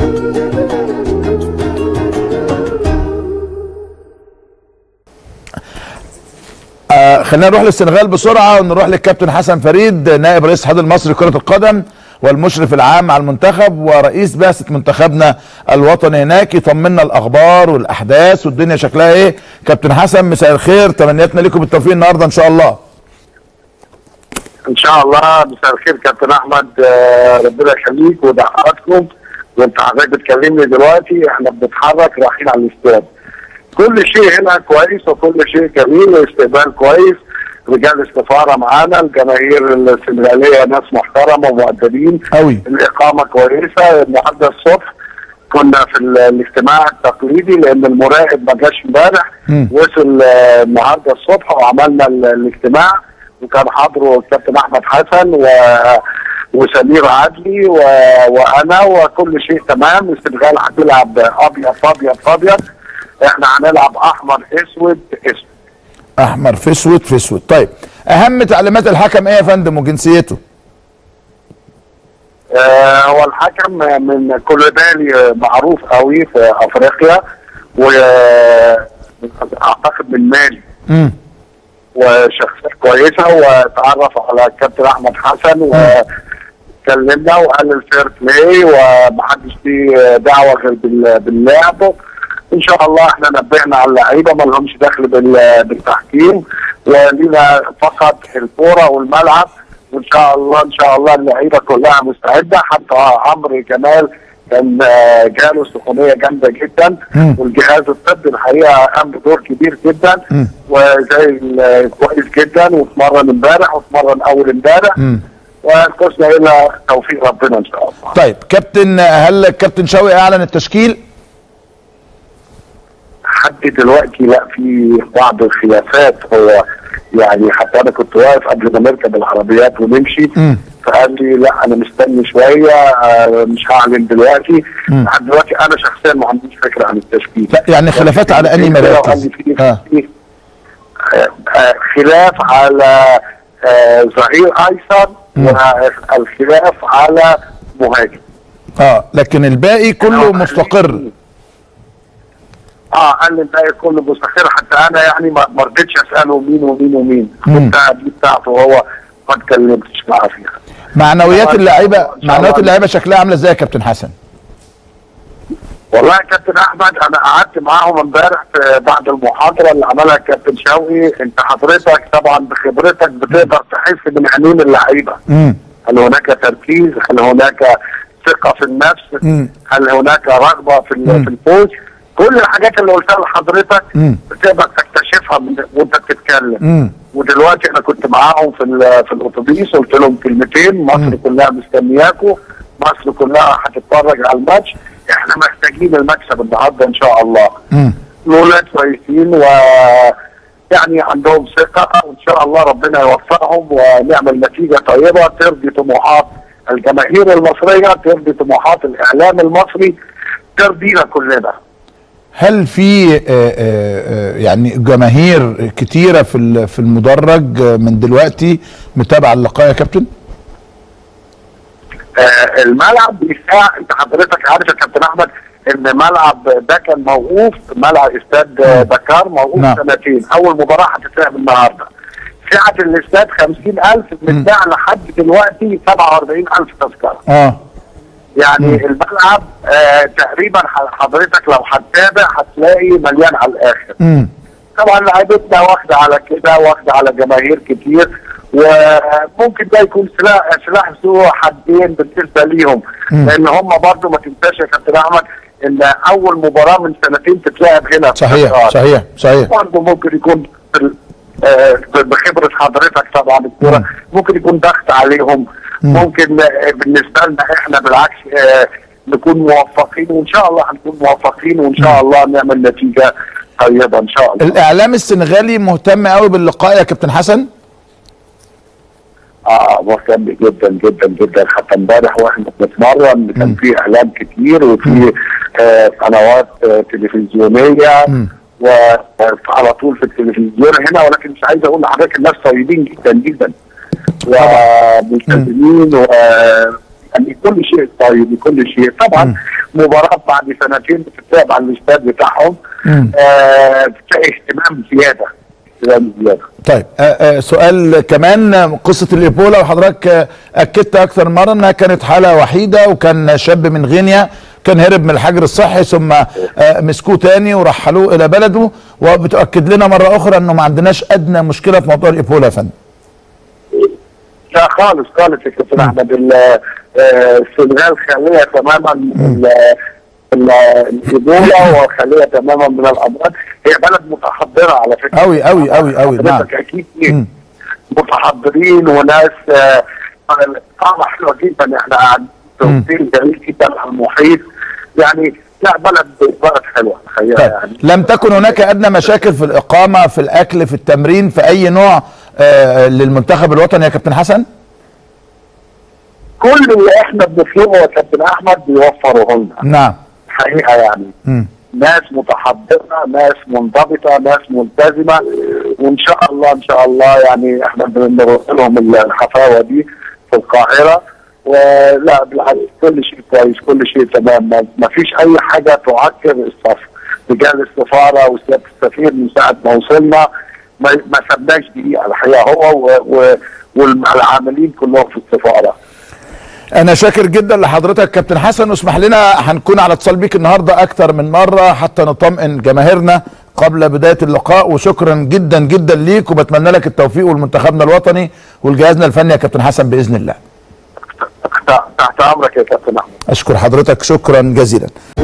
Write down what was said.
آه خلينا نروح للسنغال بسرعه ونروح للكابتن حسن فريد نائب رئيس الاتحاد المصري لكره القدم والمشرف العام على المنتخب ورئيس بعثه منتخبنا الوطني هناك يطمنا الاخبار والاحداث والدنيا شكلها ايه كابتن حسن مساء الخير تمنياتنا لكم بالتوفيق النهارده ان شاء الله ان شاء الله مساء الخير كابتن احمد آه، ربنا يخليك ودعواتكم وانت حضرتك بتكلمني دلوقتي احنا بنتحرك رايحين على الاستاد كل شيء هنا كويس وكل شيء جميل واستقبال كويس رجال السفاره معانا الجماهير السنغاليه ناس محترمه ومؤدبين قوي الاقامه كويسه النهارده الصبح كنا في ال- الاجتماع التقليدي لان المراقب ما جاش امبارح مم. وصل آه، النهارده الصبح وعملنا ال- الاجتماع وكان حاضره الكابتن احمد حسن و وسمير عدلي و... وانا وكل شيء تمام السنغال هتلعب ابيض ابيض ابيض احنا هنلعب احمر اسود اسود احمر في اسود في اسود طيب اهم تعليمات الحكم ايه يا فندم وجنسيته آه، هو الحكم من كولوبالي معروف قوي في افريقيا واعتقد من مالي امم وشخصيه كويسه وتعرف على الكابتن احمد حسن وكلمنا وقال الفير بلاي ومحدش ليه دعوه غير بال- باللعب ان شاء الله احنا نبهنا على اللعيبه ما لهمش دخل بال- بالتحكيم ولينا فقط الكوره والملعب وان شاء الله ان شاء الله اللعيبه كلها مستعده حتى عمرو جمال كان آه، جاله سخونيه جامده جدا مم. والجهاز الطبي الحقيقه قام بدور كبير جدا مم. وزي ال- كويس جدا واتمرن امبارح واتمرن اول امبارح امم وفزنا الى توفيق ربنا ان شاء الله طيب كابتن هل الكابتن شوقي اعلن التشكيل لحد دلوقتي لا في بعض الخلافات هو يعني حتى انا كنت واقف قبل ما نركب العربيات ونمشي مم. فقال لي لا انا مستني شويه آه، مش هعلن دلوقتي مم. لحد دلوقتي انا شخصيا ما عنديش فكره عن التشكيل لا يعني خلافات على انهي وقال لي مراكز في- اه في- آه، آه، خلاف على آه، ظهير ايسر مم. والخلاف على مهاجم اه لكن الباقي كله هو- مستقر اه قال لي الباقي كله مستقر حتى انا يعني ما ما رضيتش اساله مين ومين ومين مم. كنت دي بتاعته وهو ما اتكلمتش معاه فيها معنويات طبعاً. اللعيبه إن شاء الله. معنويات اللعيبه شكلها عامله ازاي يا كابتن حسن والله يا كابتن احمد انا قعدت معاهم امبارح في بعد المحاضره اللي عملها الكابتن شوقي انت حضرتك طبعا بخبرتك بتقدر تحس من عينين اللعيبه امم هل هناك تركيز هل هناك ثقه في النفس مم. هل هناك رغبه في مم. ال- في الفوز كل الحاجات اللي قلتها لحضرتك مم. بتقدر تكتشفها من وانت بتتكلم امم ودلوقتي انا كنت معاهم في ال- في الاتوبيس قلت لهم كلمتين مصر مم. كلها مستنياكم مصر كلها هتتفرج على الماتش احنا محتاجين المكسب النهارده ان شاء الله امم الولاد كويسين و يعني عندهم ثقه وان شاء الله ربنا يوفقهم ونعمل نتيجه طيبه ترضي طموحات الجماهير المصريه ترضي طموحات الاعلام المصري ترضينا كلنا هل في آه، آه، آه، يعني جماهير كتيره في ال- في المدرج آه، من دلوقتي متابعه اللقاء يا كابتن آه، الملعب بيساع انت حضرتك عارف يا كابتن احمد ان ملعب ده كان موقوف ملعب استاد آه، دكار موقوف نعم. سنتين اول مباراه هتتلعب النهارده سعه الاستاد 50000 بتباع لحد دلوقتي 47000 تذكره اه يعني الملعب آه تقريبا ح- حضرتك لو هتتابع هتلاقي مليان على الاخر امم طبعا لعيبتنا واخده على كده واخده على جماهير كتير وممكن ده يكون سلاح سلاح ذو حدين بالنسبه ليهم مم. لان هم برضو ما تنساش يا كابتن احمد ان اول مباراه من سنتين تتلعب هنا في صحيح القطار. صحيح صحيح برضه ممكن يكون بال- آه، بخبره حضرتك طبعا الكوره مم. ممكن يكون ضغط عليهم مم. ممكن آه، بالنسبه لنا احنا بالعكس آه، نكون موفقين وان شاء الله هنكون موفقين وان شاء الله نعمل نتيجه طيبه ان شاء الله الاعلام السنغالي مهتم قوي باللقاء يا كابتن حسن اه مهتم جدا جدا جدا حتى امبارح واحنا بنتمرن كان في اعلام كتير وفي آه قنوات آه تلفزيونيه مم. وعلى طول في التلفزيون هنا ولكن مش عايز اقول لحضرتك الناس طيبين جدا جدا وملتزمين و يعني كل شيء طيب كل شيء طبعا مباراه بعد سنتين بتتلعب على الاستاد بتاعهم مم. آه بتلاقي اهتمام زياده اهتمام زياده طيب آه، آه، سؤال كمان آه، قصة الإيبولا وحضرتك آه، أكدت أكثر من مرة أنها كانت حالة وحيدة وكان شاب من غينيا كان هرب من الحجر الصحي ثم آه، مسكوه تاني ورحلوه إلى بلده وبتؤكد لنا مرة أخرى أنه ما عندناش أدنى مشكلة في موضوع الإيبولا يا فندم لا خالص خالص يا كابتن احمد ال- آه، السنغال خاليه تماما من ال- ال- الايبولا وخاليه تماما من الامراض هي بلد متحضره على فكره أوي أوي أوي أوي نعم حضرتك اكيد مم. متحضرين وناس آه، طبعا حلوه جدا احنا قاعدين في مم. اوتيل جميل جدا على المحيط يعني لا بلد بلد حلوه الحقيقه طيب يعني لم تكن هناك أدنى مشاكل في الإقامة في الأكل في التمرين في أي نوع آه، للمنتخب الوطني يا كابتن حسن كل اللي احنا بنطلبه يا كابتن احمد بيوفروا لنا نعم الحقيقه يعني مم. ناس متحضره ناس منضبطه ناس ملتزمه وان شاء الله ان شاء الله يعني احنا بنروح لهم الحفاوه دي في القاهره ولا بالعكس كل شيء كويس كل شيء تمام ما- ما فيش اي حاجه تعكر الصف رجال السفاره وسياده السفير من ساعه ما وصلنا ما, ما سبناش دقيقه الحقيقه هو و- و- والعاملين كلهم في السفاره انا شاكر جدا لحضرتك كابتن حسن واسمح لنا هنكون على اتصال بيك النهارده اكتر من مره حتى نطمئن جماهيرنا قبل بدايه اللقاء وشكرا جدا جدا ليك وبتمنى لك التوفيق والمنتخبنا الوطني والجهازنا الفني يا كابتن حسن باذن الله تحت تحت امرك يا كابتن احمد اشكر حضرتك شكرا جزيلا